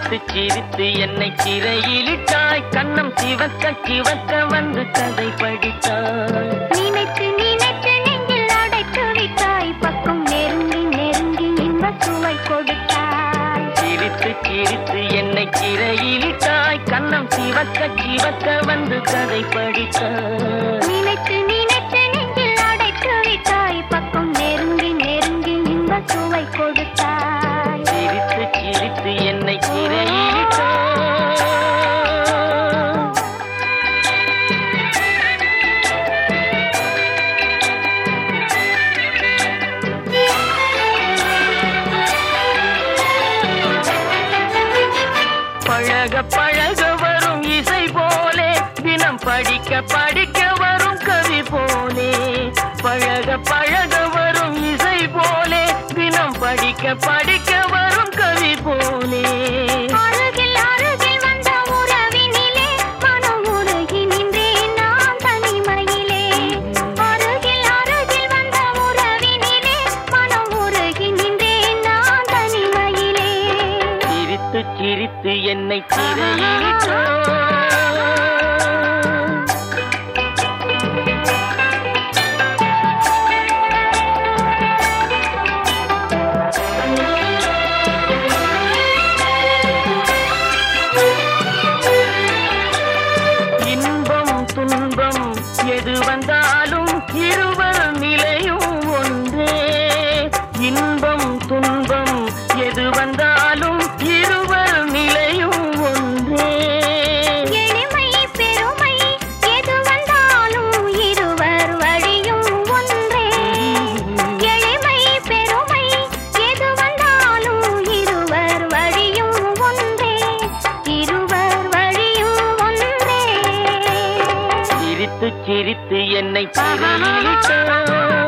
சிரித்து சிரித்து என்னை சிறையிலிட்டாய் கண்ணம் சிவக்க சிவக்க வந்து கதை படித்தாய் நினைத்து நினைத்து நெஞ்சில் அடைத்து விட்டாய் பக்கம் நெருங்கி நெருங்கி இன்ப சுவை கொடுத்தாய் சிரித்து சிரித்து என்னை சிறையிலிட்டாய் கண்ணம் சிவக்க சிவக்க வந்து கதை படித்தாய் நினைத்து நினைத்து நெஞ்சில் அடைத்து விட்டாய் பக்கம் நெருங்கி நெருங்கி இன்ப சுவை கொடுத்தாய் சிரித்து சிரித்து என்னை சிறையிலிட்டாய் பழக பழக வரும் இசை போலே தினம் படிக்க படிக்க வரும் கவி போலே பழக பழக வரும் இசை போலே தினம் படிக்க படிக்க வரும் கவி போலே அருகில் அருகில் வந்த உறவினிலே மனம் உருகி நின்றேன் நான் தனிமையிலே அருகில் அருகில் வந்த உறவினிலே மனம் உருகி நின்றேன் நான் தனிமையிலே சிரித்து சிரித்து என்னை சிறையிலிட்டாய் இன்பம் துன்பம் எது வந்தாலும் இருவர் நிலையும் ஒன்றே இன்பம் துன்பம் எது வந்தாலும் இருவர் நிலையும் ஒன்றே எளிமை பெருமை எது வந்தாலும் இருவர் வழியும் ஒன்றே எளிமை பெருமை எது வந்தாலும் இருவர் வழியும் ஒன்றே இருவர் வழியும் ஒன்றே சிரித்து சிரித்து என்னை சிறையிலிட்டாய்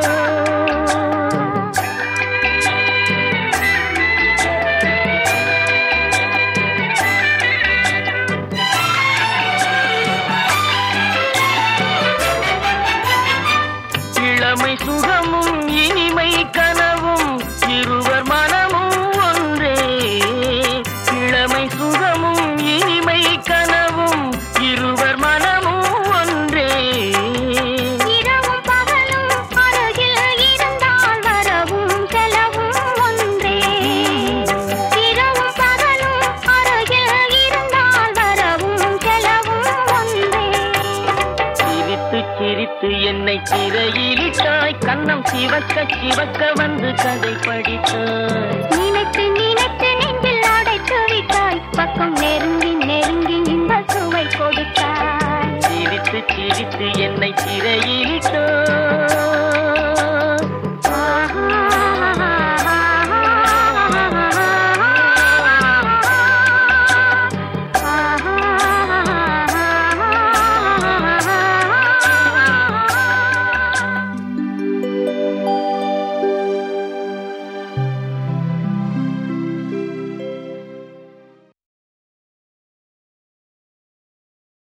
இளமை சுகமும் இனிமை கனவும் இருவர் மனமும் ஒன்றே இளமை சுகமும் இனிமை கனவும் இருவர் மனமும் ஒன்றே இரவும் பகலும் அருகில் இருந்தால் வரவும் செலவும் ஒன்றே இரவும் பகலும் அருகில் இருந்தால் வரவும் செலவும் ஒன்றே சிரித்து சிரித்து என்னை சிறையிலிட்டாய் கண்ணம் சிவக்க சிவக்க வந்து கதை படித்தாய் நினைத்து நினைத்து நெஞ்சில் அடைத்து விட்டாய் பக்கம் நெருங்கி நெருங்கி இன்ப சுவை கொடுத்தாய் சிரித்து சிரித்து என்னை சிறையிலிட்டாய்